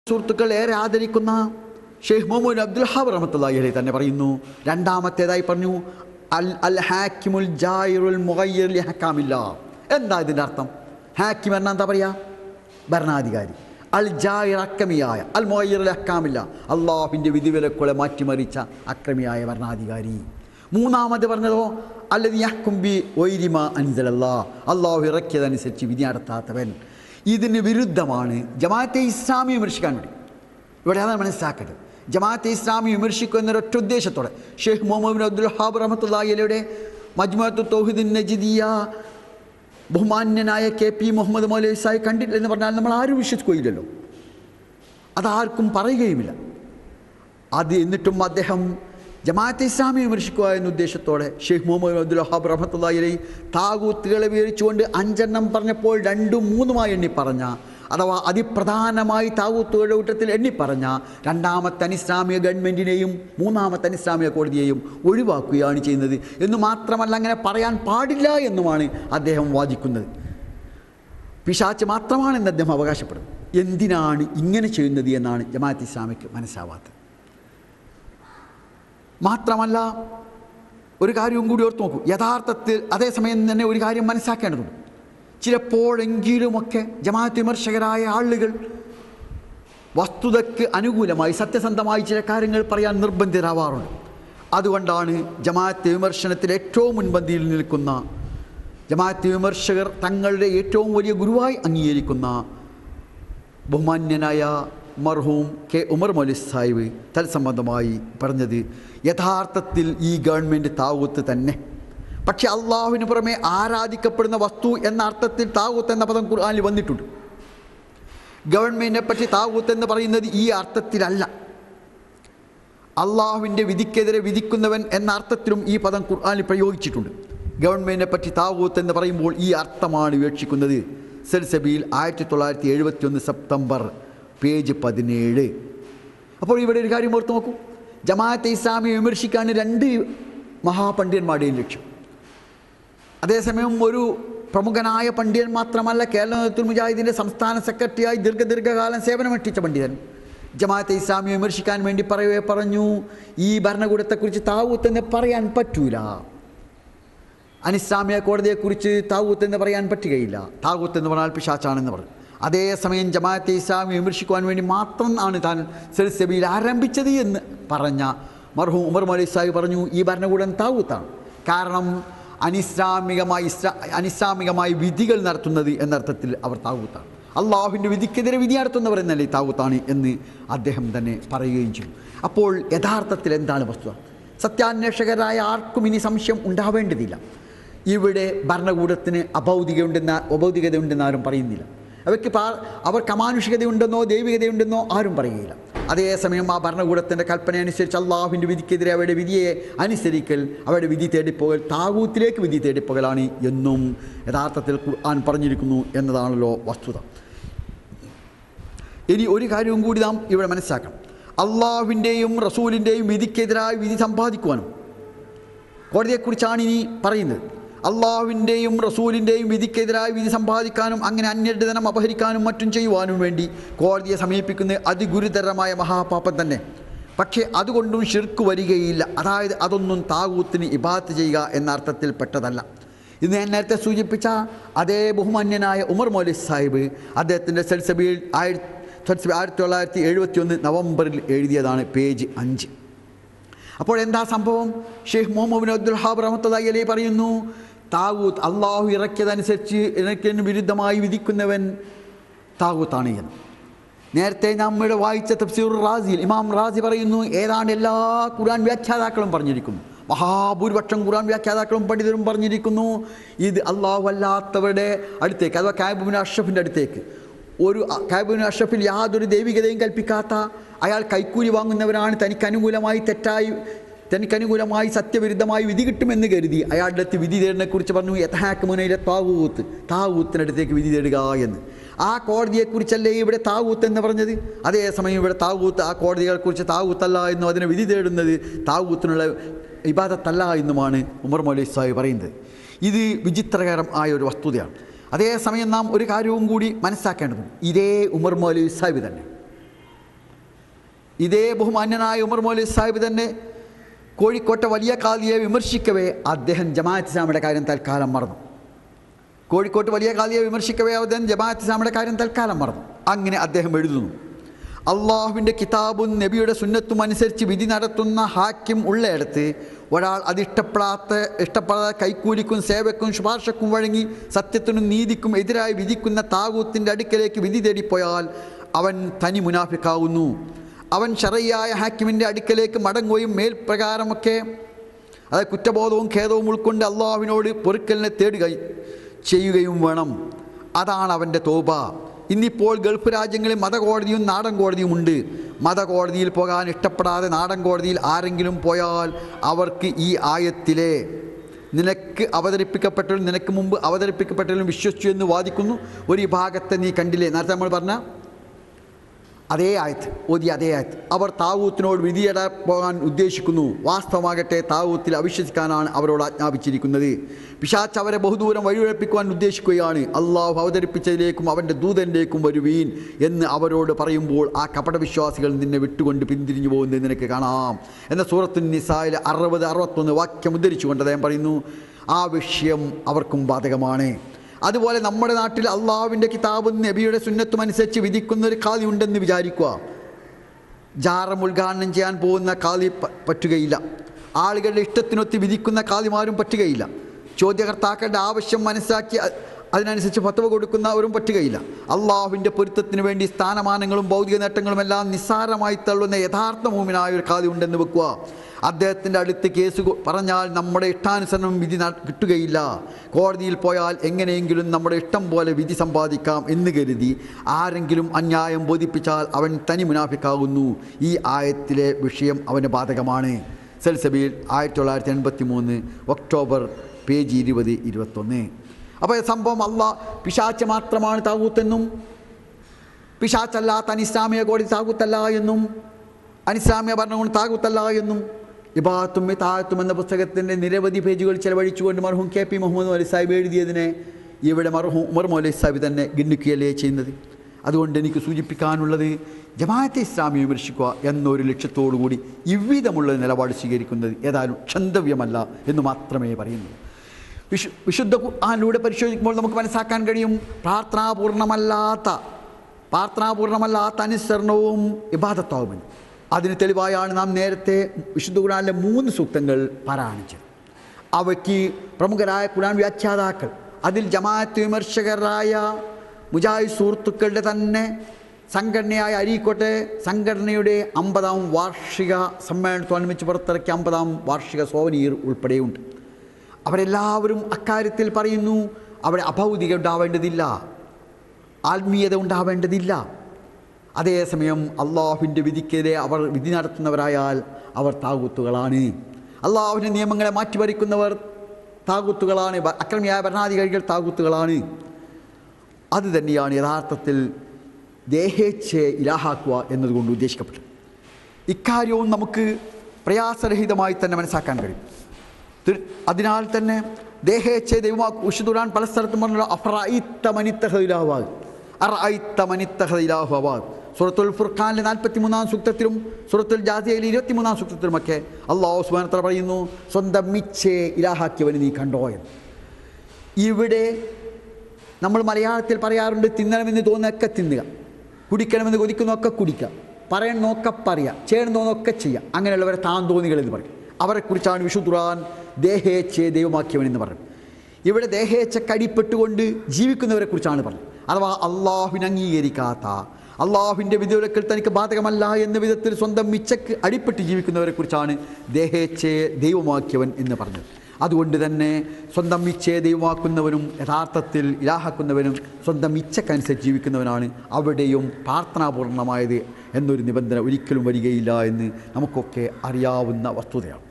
സുഹൃത്തുക്കൾ ഏറെ ആദരിക്കുന്ന ഷെയ്ഖ് മുഹമ്മദ് അബ്ദുൽ ഹാബ് റഹമത്തുള്ളി അലൈഹി തന്നെ പറയുന്നു രണ്ടാമത്തേതായി പറഞ്ഞു അൽ അൽ ഹാക്കിമുൽ ജായിറുൽ മുഗയ്യിർ ലി ഹക്കാമില്ല എന്താ ഇതിൻ്റെ അർത്ഥം ഹാക്കിം എന്നാ എന്താ പറയുക ഭരണാധികാരി അൽ ജായിർ അക്രമിയായ അൽ മുഗയ്യിർ ഹക്കാമില്ല അള്ളാഹുവിൻ്റെ വിധിവിലക്കുകളെ മാറ്റിമറിച്ച അക്രമിയായ ഭരണാധികാരി മൂന്നാമത് പറഞ്ഞതോ അല്ലത് യഹ്കുംബി ഒയ്രിമ അൻസലല്ലാ അള്ളാഹു ഇറക്കിയതനുസരിച്ച് വിധി നടത്താത്തവൻ ഇതിന് വിരുദ്ധമാണ് ജമാഅത്തെ ഇസ്ലാമി വിമർശിക്കാൻ വേണ്ടി ഇവിടെ അതാണ് മനസ്സിലാക്കേണ്ടത് ജമാഅത്തെ ഇസ്ലാമി വിമർശിക്കുക എന്നൊരൊറ്റ ഉദ്ദേശത്തോടെ ഷെയ്ഖ് മുഹമ്മദ് അബ്ദുൽ ഹാബ് റഹമത്തുല്ലാഹിയുടെ മജ്മുഅത്തു തൗഹിദുൻ നജിദിയ ബഹുമാന്യനായ കെ പി മുഹമ്മദ് മൗലവി സാഹിബ് കണ്ടിട്ടില്ല എന്ന് പറഞ്ഞാൽ നമ്മൾ ആരും വിശ്വസിക്കുകയില്ലല്ലോ അതാർക്കും പറയുകയുമില്ല അത് എന്നിട്ടും അദ്ദേഹം ജമാഅത്തെ ഇസ്ലാമി വിമർശിക്കുക എന്ന ഉദ്ദേശത്തോടെ ഷെയ്ഖ് മുഹമ്മദ് അബ്ദുൽ വഹാബ് റഹമത്തുള്ളി താകൂത്തുകളെ വിവരിച്ചുകൊണ്ട് അഞ്ചെണ്ണം പറഞ്ഞപ്പോൾ രണ്ടും മൂന്നുമായി എണ്ണി പറഞ്ഞ അഥവാ അതിപ്രധാനമായി താകൂത്തുകളുടെ കൂട്ടത്തിൽ എണ്ണി പറഞ്ഞ രണ്ടാമത്തെ അനിസ്ലാമിക ഗവൺമെൻറ്റിനെയും മൂന്നാമത്തെ അനിസ്ലാമിക കോടതിയെയും ഒഴിവാക്കുകയാണ് ചെയ്യുന്നത് എന്ന് മാത്രമല്ല അങ്ങനെ പറയാൻ പാടില്ല എന്നുമാണ് അദ്ദേഹം വാദിക്കുന്നത് പിശാച്ച് മാത്രമാണെന്ന് അദ്ദേഹം അവകാശപ്പെടുന്നു എന്തിനാണ് ഇങ്ങനെ ചെയ്യുന്നത് എന്നാണ് ജമാഅത്ത് ഇസ്ലാമിക്ക് മനസ്സാവാത്തത് മാത്രമല്ല ഒരു കാര്യവും കൂടി ഓർത്ത് നോക്കൂ യഥാർത്ഥത്തിൽ അതേസമയം തന്നെ ഒരു കാര്യം മനസ്സിലാക്കേണ്ടതുണ്ട് ചിലപ്പോഴെങ്കിലുമൊക്കെ ജമാഅത്ത് വിമർശകരായ ആളുകൾ വസ്തുതയ്ക്ക് അനുകൂലമായി സത്യസന്ധമായി ചില കാര്യങ്ങൾ പറയാൻ നിർബന്ധിതരാവാറുണ്ട് അതുകൊണ്ടാണ് ജമാഅത്ത് വിമർശനത്തിൽ ഏറ്റവും മുൻപന്തിയിൽ നിൽക്കുന്ന ജമാഅത്ത് വിമർശകർ തങ്ങളുടെ ഏറ്റവും വലിയ ഗുരുവായി അംഗീകരിക്കുന്ന ബഹുമാന്യനായ മർഹൂം കെ ഉമർ മൊലി സാഹിബ് തത്സംബന്ധമായി പറഞ്ഞത് യഥാർത്ഥത്തിൽ ഈ ഗവൺമെൻറ് താവൂത്ത് തന്നെ പക്ഷെ അള്ളാഹുവിന് പുറമെ ആരാധിക്കപ്പെടുന്ന വസ്തു എന്ന അർത്ഥത്തിൽ താവൂത്ത് എന്ന പദം ഖുർആനിൽ വന്നിട്ടുണ്ട് ഗവൺമെൻറ്റിനെ പറ്റി താവൂത്ത് എന്ന് പറയുന്നത് ഈ അർത്ഥത്തിലല്ല അള്ളാഹുവിൻ്റെ വിധിക്കെതിരെ വിധിക്കുന്നവൻ എന്ന അർത്ഥത്തിലും ഈ പദം ഖുർആനിൽ പ്രയോഗിച്ചിട്ടുണ്ട് ഗവൺമെൻറ്റിനെ പറ്റി താവൂത്ത് എന്ന് പറയുമ്പോൾ ഈ അർത്ഥമാണ് വീക്ഷിക്കുന്നത് സെൽസബിയിൽ ആയിരത്തി തൊള്ളായിരത്തി എഴുപത്തി ഒന്ന് സെപ്റ്റംബർ പേജ് പതിനേഴ് അപ്പോൾ ഇവിടെ ഒരു കാര്യം ഓർത്ത് നോക്കൂ ജമാഅത്തെ ഇസ്ലാമിയെ വിമർശിക്കാൻ രണ്ട് മഹാപണ്ഡിതന്മാരുടെയും ലക്ഷ്യം അതേസമയം ഒരു പ്രമുഖനായ പണ്ഡിതൻ മാത്രമല്ല കേരള നേതൃത്വ മുജാഹിദിൻ്റെ സംസ്ഥാന സെക്രട്ടറിയായി ദീർഘ ദീർഘകാലം സേവനമനുഷ്ഠിച്ച പണ്ഡിതൻ ജമാഅത്തെ ഇസ്ലാമിയെ വിമർശിക്കാൻ വേണ്ടി പറയവേ പറഞ്ഞു ഈ ഭരണകൂടത്തെക്കുറിച്ച് താവൂത്തെന്ന് പറയാൻ പറ്റൂല അനിസ്ലാമിക കോടതിയെക്കുറിച്ച് താവൂത്ത് എന്ന് പറയാൻ പറ്റുകയില്ല താവൂത്ത് എന്ന് പറഞ്ഞാൽ പിശാച്ചാണെന്ന് പറഞ്ഞു അതേസമയം ജമാഅത്തെ ഇസ്ലാമി വിമർശിക്കുവാൻ വേണ്ടി മാത്രം ആണ് താൻ സെൽസബിയിൽ ആരംഭിച്ചത് എന്ന് പറഞ്ഞ മർഹൂം ഉമർ മൊലി സാഹിബ് പറഞ്ഞു ഈ ഭരണകൂടം താവൂത്താണ് കാരണം അനിസ്ലാമികമായി ഇസ്ലാ അനിസ്ലാമികമായി വിധികൾ നടത്തുന്നത് എന്നർത്ഥത്തിൽ അവർ താവൂത്താണ് അള്ളാഹുവിൻ്റെ വിധിക്കെതിരെ വിധി നടത്തുന്നവർ എന്നല്ലേ ഈ താവൂത്താണ് എന്ന് അദ്ദേഹം തന്നെ പറയുകയും ചെയ്തു അപ്പോൾ യഥാർത്ഥത്തിൽ എന്താണ് വസ്തുത സത്യാന്വേഷകരായ ആർക്കും ഇനി സംശയം ഉണ്ടാവേണ്ടതില്ല ഇവിടെ ഭരണകൂടത്തിന് അഭൗതികയുണ്ടെന്ന അഭൗതികതയുണ്ടെന്ന് ആരും പറയുന്നില്ല അവയ്ക്ക് പാ അവർക്ക് അമാനുഷികതയുണ്ടെന്നോ ദൈവികതയുണ്ടെന്നോ ആരും പറയുകയില്ല അതേസമയം ആ ഭരണകൂടത്തിൻ്റെ കൽപ്പന അനുസരിച്ച് അള്ളാഹുവിൻ്റെ വിധിക്കെതിരെ അവരുടെ വിധിയെ അനുസരിക്കൽ അവരുടെ വിധി തേടിപ്പോകൽ താകൂത്തിലേക്ക് വിധി തേടിപ്പോകലാണ് എന്നും യഥാർത്ഥത്തിൽ ഖുർആൻ പറഞ്ഞിരിക്കുന്നു എന്നതാണല്ലോ വസ്തുത ഇനി ഒരു കാര്യവും കൂടി നാം ഇവിടെ മനസ്സിലാക്കണം അള്ളാഹുവിൻ്റെയും റസൂലിൻ്റെയും വിധിക്കെതിരായി വിധി സമ്പാദിക്കുവാനും കോടതിയെക്കുറിച്ചാണ് ഇനി പറയുന്നത് അള്ളാഹുവിൻ്റെയും റസൂലിൻ്റെയും വിധിക്കെതിരായി വിധി സമ്പാദിക്കാനും അങ്ങനെ അന്യരുടെ ധനം അപഹരിക്കാനും മറ്റും ചെയ്യുവാനും വേണ്ടി കോടതിയെ സമീപിക്കുന്ന അതിഗുരുതരമായ മഹാപാപം തന്നെ പക്ഷേ അതുകൊണ്ടും ഷിർക്ക് വരികയില്ല അതായത് അതൊന്നും താകൂത്തിന് ഇബാത്ത് ചെയ്യുക എന്ന അർത്ഥത്തിൽ പെട്ടതല്ല ഇന്ന് ഞാൻ നേരത്തെ സൂചിപ്പിച്ച അതേ ബഹുമാന്യനായ ഉമർ മൗലി സാഹിബ് അദ്ദേഹത്തിൻ്റെ സെൽസബിയിൽ ആയിരത്തി ആയിരത്തി തൊള്ളായിരത്തി എഴുപത്തി ഒന്ന് നവംബറിൽ എഴുതിയതാണ് പേജ് അഞ്ച് അപ്പോൾ എന്താ സംഭവം ഷെയ്ഖ് മുഹമ്മദ് അബ്ദുൽ ഹാബ് റഹമത്തല്ലാഹി അലൈഹി പറയുന്നു താവൂത്ത് അള്ളാഹു ഇറക്കിയതനുസരിച്ച് ഇറക്കിയതിന് വിരുദ്ധമായി വിധിക്കുന്നവൻ താവൂത്താണ് എന്ന് നേരത്തെ നമ്മുടെ വായിച്ച തഫ്സീർ റാസിയിൽ ഇമാം റാസി പറയുന്നു ഏതാണ്ട് എല്ലാ ഖുർആൻ വ്യാഖ്യാതാക്കളും പറഞ്ഞിരിക്കുന്നു മഹാഭൂരിപക്ഷം ഖുർആൻ വ്യാഖ്യാതാക്കളും പണ്ഡിതരും പറഞ്ഞിരിക്കുന്നു ഇത് അള്ളാഹു അല്ലാത്തവരുടെ അടുത്തേക്ക് അഥവാ കാബുബിൻ അഷ്റഫിൻ്റെ അടുത്തേക്ക് ഒരു കാബുബിൻ അഷ്റഫിൽ യാതൊരു ദൈവികതയും കൽപ്പിക്കാത്ത അയാൾ കൈക്കൂലി വാങ്ങുന്നവരാണ് തനിക്ക് അനുകൂലമായി തെറ്റായി തനിക്ക് അനുകൂലമായി സത്യവിരുദ്ധമായി വിധി കിട്ടുമെന്ന് കരുതി അയാളുടെ അടുത്ത് വിധി തേടിനെക്കുറിച്ച് പറഞ്ഞു യഥാക്കുമുനയിലെ താവൂത്ത് താവൂത്തിനടുത്തേക്ക് വിധി തേടുക എന്ന് ആ കോടതിയെക്കുറിച്ചല്ലേ ഇവിടെ താവൂത്ത് എന്ന് പറഞ്ഞത് അതേസമയം ഇവിടെ താവൂത്ത് ആ കോടതികളെക്കുറിച്ച് താവൂത്തല്ല എന്നും അതിനെ വിധി തേടുന്നത് താവൂത്തിനുള്ള ഇബാദത്തല്ല എന്നുമാണ് ഉമർ മൗലി സാഹിബ് പറയുന്നത് ഇത് വിചിത്രകരം ആയ ഒരു വസ്തുതയാണ് അതേസമയം നാം ഒരു കാര്യവും കൂടി മനസ്സിലാക്കേണ്ടതുണ്ട് ഇതേ ഉമർ മൗലവി സാഹിബ് തന്നെ ഇതേ ബഹുമാന്യനായ ഉമർ മൗലി സാഹിബ് തന്നെ കോഴിക്കോട്ടെ വലിയ കാലിയെ വിമർശിക്കവേ അദ്ദേഹം ജമാഅത്ത് ഇസ്ലാമിയുടെ കാര്യം തൽക്കാലം മറന്നു കോഴിക്കോട്ട് വലിയ കാലിയെ വിമർശിക്കവേ അദ്ദേഹം ജമാഅത്ത് ഇസ്ലാമിയുടെ കാര്യം തൽക്കാലം മറന്നു അങ്ങനെ അദ്ദേഹം എഴുതുന്നു അള്ളാഹുവിൻ്റെ കിതാബും നബിയുടെ സുന്നത്തും അനുസരിച്ച് വിധി നടത്തുന്ന ഹാക്കിം ഉള്ളയിടത്ത് ഒരാൾ അത് ഇഷ്ടപ്പെടാത്ത ഇഷ്ടപ്പെടാതെ കൈക്കൂലിക്കും സേവക്കും ശുപാർശക്കും വഴങ്ങി സത്യത്തിനും നീതിക്കും എതിരായി വിധിക്കുന്ന താകൂത്തിൻ്റെ അടുക്കലേക്ക് വിധി തേടിപ്പോയാൽ അവൻ തനി മുനാഫിക്കാവുന്നു അവൻ ഷറയ്യായ ഹാക്കിമിൻ്റെ അടുക്കലേക്ക് മടങ്ങുകയും മേൽപ്രകാരമൊക്കെ അതായത് കുറ്റബോധവും ഖേദവും ഉൾക്കൊണ്ട് അള്ളാഹുവിനോട് പൊറുക്കലിനെ തേടുക ചെയ്യുകയും വേണം അതാണ് അവൻ്റെ തോബ ഇന്നിപ്പോൾ ഗൾഫ് രാജ്യങ്ങളിൽ മതകോടതിയും നാടൻ കോടതിയും ഉണ്ട് മതകോടതിയിൽ പോകാൻ ഇഷ്ടപ്പെടാതെ നാടൻ കോടതിയിൽ ആരെങ്കിലും പോയാൽ അവർക്ക് ഈ ആയത്തിലെ നിനക്ക് അവതരിപ്പിക്കപ്പെട്ടവരും നിനക്ക് മുമ്പ് അവതരിപ്പിക്കപ്പെട്ടവരും വിശ്വസിച്ചു എന്ന് വാദിക്കുന്നു ഒരു വിഭാഗത്തെ നീ കണ്ടില്ലേ നേരത്തെ നമ്മൾ പറഞ്ഞ അതേ ആയത്ത് ഓതി അതേ ആയത്ത് അവർ താവൂത്തിനോട് വിധിയിട പോകാൻ ഉദ്ദേശിക്കുന്നു വാസ്തവമാകട്ടെ താവൂത്തിൽ അവിശ്വസിക്കാനാണ് അവരോട് ആജ്ഞാപിച്ചിരിക്കുന്നത് പിശാച്ച് അവരെ ബഹുദൂരം വഴിയുഴപ്പിക്കുവാൻ ഉദ്ദേശിക്കുകയാണ് അള്ളാഹു അവതരിപ്പിച്ചതിലേക്കും അവൻ്റെ ദൂതനിലേക്കും വരുവീൻ എന്ന് അവരോട് പറയുമ്പോൾ ആ കപടവിശ്വാസികൾ നിന്നെ വിട്ടുകൊണ്ട് പിന്തിരിഞ്ഞു പോകുന്നത് നിനക്ക് കാണാം എന്ന സൂറത്തു നിസായിൽ അറുപത് അറുപത്തൊന്ന് വാക്യം ഉദ്ധരിച്ചുകൊണ്ട് അദ്ദേഹം പറയുന്നു ആ വിഷയം അവർക്കും ബാധകമാണ് അതുപോലെ നമ്മുടെ നാട്ടിൽ അള്ളാഹുവിൻ്റെ കിതാബും നബിയുടെ സുന്നത്തും അനുസരിച്ച് വിധിക്കുന്ന ഒരു കാലി ഉണ്ടെന്ന് വിചാരിക്കുക ജാറം ഉദ്ഘാടനം ചെയ്യാൻ പോകുന്ന കാലി പ- പറ്റുകയില്ല ആളുകളുടെ ഇഷ്ടത്തിനൊത്ത് വിധിക്കുന്ന കാലിമാരും പറ്റുകയില്ല ചോദ്യകർത്താക്കളുടെ ആവശ്യം മനസ്സിലാക്കി അ- അതിനനുസരിച്ച് ഫത്വ കൊടുക്കുന്നവരും പറ്റുകയില്ല അള്ളാഹുവിൻ്റെ പൊരുത്തത്തിന് വേണ്ടി സ്ഥാനമാനങ്ങളും ഭൗതിക നേട്ടങ്ങളും എല്ലാം നിസ്സാരമായി തള്ളുന്ന യഥാർത്ഥ മൂമിനായ ഒരു കാലി ഉണ്ടെന്ന് വെക്കുക അദ്ദേഹത്തിൻ്റെ അടുത്ത് കേസ് കൊ- പറഞ്ഞാൽ നമ്മുടെ ഇഷ്ടാനുസരണം വിധി ന- കിട്ടുകയില്ല കോടതിയിൽ പോയാൽ എങ്ങനെയെങ്കിലും നമ്മുടെ ഇഷ്ടം പോലെ വിധി സമ്പാദിക്കാം എന്ന് കരുതി ആരെങ്കിലും അന്യായം ബോധിപ്പിച്ചാൽ അവൻ തനി മുനാഫിക്കാകുന്നു ഈ ആയത്തിലെ വിഷയം അവന് ബാധകമാണ് സെൽസബിയിൽ ആയിരത്തി തൊള്ളായിരത്തി എൺപത്തി മൂന്ന് ഒക്ടോബർ പേജ് ഇരുപത് ഇരുപത്തൊന്ന് അപ്പോൾ ഈ സംഭവം അല്ല പിശാച്ച് മാത്രമാണ് താകൂത്തെന്നും പിശാച്ചല്ലാത്ത അനിസ്ലാമിക കോടതി താകൂത്തല്ല എന്നും അനിസ്ലാമിക ഭരണകൂടം താകൂത്തല്ല എന്നും ഇബാത്തും താഴത്തും എന്ന പുസ്തകത്തിൻ്റെ നിരവധി പേജുകൾ ചെലവഴിച്ചുകൊണ്ട് മർഹൂം കെ പി മുഹമ്മദ് അലി സാഹിബ് എഴുതിയതിനെ ഇവിടെ മർഹൂം ഉമർ മൗലി സാഹിബ് തന്നെ ഗണ്ണിക്കുകയല്ലേ ചെയ്യുന്നത് അതുകൊണ്ട് എനിക്ക് സൂചിപ്പിക്കാനുള്ളത് ജമാഅത്തെ ഇസ്ലാമിയെ വിമർശിക്കുക എന്നൊരു ലക്ഷ്യത്തോടു കൂടി ഇவ்விധമുള്ള നിലപാട് സ്വീകരിക്കുന്നത് ഏതായാലും ക്ഷന്തവ്യമല്ല എന്ന് മാത്രമേ പറയുന്നു വിശു വിശുദ്ധ ഖുർആനിലൂടെ പരിശോധിക്കുമ്പോൾ നമുക്ക് മനസ്സിലാക്കാൻ കഴിയും പ്രാർത്ഥനാപൂർണമല്ലാത്ത പ്രാർത്ഥനാപൂർണമല്ലാത്ത അനുസരണവും ഇബാദത്താവുമെന്ന് അതിന് തെളിവായാണ് നാം നേരത്തെ വിശുദ്ധ ഖുർആനിലെ മൂന്ന് സൂക്തങ്ങൾ പാരായണിച്ചത് അവയ്ക്ക് പ്രമുഖരായ ഖുർആൻ വ്യാഖ്യാതാക്കൾ അതിൽ ജമാഅത്ത് വിമർശകരായ മുജാഹിദ് സുഹൃത്തുക്കളുടെ തന്നെ സംഘടനയായ അരീക്കോട്ടെ സംഘടനയുടെ അമ്പതാം വാർഷിക സമ്മേളനത്തോടനുബന്ധിച്ച് പുറത്തിറക്കിയ അമ്പതാം വാർഷിക സോവനീർ ഉൾപ്പെടെയുണ്ട് അവരെല്ലാവരും അക്കാര്യത്തിൽ പറയുന്നു അവിടെ അഭൗതിക ഉണ്ടാവേണ്ടതില്ല ആത്മീയത ഉണ്ടാവേണ്ടതില്ല അതേസമയം അള്ളാഹുവിൻ്റെ വിധിക്കെതിരെ അവർ വിധി നടത്തുന്നവരായാൽ അവർ താകൂത്തുകളാണ് അള്ളാഹുവിൻ്റെ നിയമങ്ങളെ മാറ്റിവരിക്കുന്നവർ താകൂത്തുകളാണ് ഭ- അക്രമിയായ ഭരണാധികാരികൾ താകൂത്തുകളാണ് അത് തന്നെയാണ് യഥാർത്ഥത്തിൽ ദേഹേച്ഛയെ ഇലാഹാക്കുക എന്നതുകൊണ്ട് ഉദ്ദേശിക്കപ്പെട്ടത് ഇക്കാര്യവും നമുക്ക് പ്രയാസരഹിതമായി തന്നെ മനസ്സിലാക്കാൻ കഴിയും തി- അതിനാൽ തന്നെ ദേഹേച്ഛ ദൈവമാക്കും ഉഷുദുരാൻ പല സ്ഥലത്തും പറഞ്ഞല്ലോ അഫ്രൈത്ത മനിത്തഹയിലാവാഗ് അറൈത്ത മനിത്തഹയിലാഹുവാഗ് സുറത്തുൽ ഫുർഖാനിലെ നാൽപ്പത്തി മൂന്നാം സൂക്തത്തിലും സുറത്തുൽ ജാസിയയിലെ ഇരുപത്തി മൂന്നാം സൂക്തത്തിലുമൊക്കെ അള്ളാഹു സുബാനത്ര പറയുന്നു സ്വന്തം മിച്ചേ ഇലാഹാക്കിയവന് നീ കണ്ടോ എന്ന് ഇവിടെ നമ്മൾ മലയാളത്തിൽ പറയാറുണ്ട് തിന്നണമെന്ന് തോന്നുന്നൊക്കെ തിന്നുക കുടിക്കണമെന്ന് കൊതിക്കുന്നൊക്കെ കുടിക്കുക പറയണമെന്നൊക്കെ പറയുക ചെയ്യണമെന്നൊക്കെ ചെയ്യുക അങ്ങനെയുള്ളവരെ താൻ തോന്നികൾ എന്ന് പറയും അവരെക്കുറിച്ചാണ് വിശു ഖുർആൻ ദേഹേച്ഛയെ ദൈവമാക്കിയവൻ എന്ന് പറയും ഇവിടെ ദേഹേച്ഛക്ക് അടിപ്പെട്ടുകൊണ്ട് ജീവിക്കുന്നവരെക്കുറിച്ചാണ് പറഞ്ഞത് അഥവാ അള്ളാഹുവിനെ അംഗീകരിക്കാത്ത അള്ളാഹുവിൻ്റെ വിധിവിലക്കൽ തനിക്ക് ബാധകമല്ല എന്ന വിധത്തിൽ സ്വന്തം മിച്ചക്ക് അടിപ്പെട്ട് ജീവിക്കുന്നവരെക്കുറിച്ചാണ് ദേഹേച്ഛയെ ദൈവമാക്കിയവൻ എന്ന് പറഞ്ഞത് അതുകൊണ്ട് തന്നെ സ്വന്തം ഇച്ഛയെ ദൈവമാക്കുന്നവനും യഥാർത്ഥത്തിൽ ഇലാഹാക്കുന്നവനും സ്വന്തം ഇച്ഛക്കനുസരിച്ച് ജീവിക്കുന്നവനാണ് അവിടെയും പ്രാർത്ഥനാപൂർണമായത് എന്നൊരു നിബന്ധന ഒരിക്കലും വരികയില്ല എന്ന് നമുക്കൊക്കെ അറിയാവുന്ന വസ്തുതയാണ്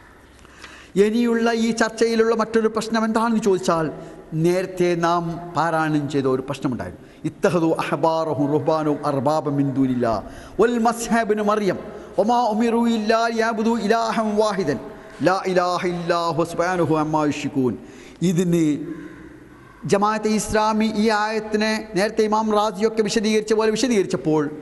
ഇനിയുള്ള ഈ ചർച്ചയിലുള്ള മറ്റൊരു പ്രശ്നം എന്താണെന്ന് ചോദിച്ചാൽ നേരത്തെ നാം പാരായണം ചെയ്ത ഒരു പ്രശ്നമുണ്ടായിരുന്നു ഇത്തഹദു അഹബാറഹും റുബാനും അർബാബ മിന്ദൂനില്ല ഒൽ മസ്ഹാബിന് മറിയം ഒമാ ഉമിറു ഇല്ലാ യാബുദു ഇലാഹം വാഹിദൻ ലാ ഇലാഹ ഇല്ലാഹു സുബ്ഹാനഹു അമ്മാ യുശ്രികൂൻ ഇതിന് ജമാഅത്തെ ഇസ്ലാമി ഈ ആയത്തിനെ നേരത്തെ ഇമാം റാസിയൊക്കെ വിശദീകരിച്ച പോലെ വിശദീകരിച്ചപ്പോൾ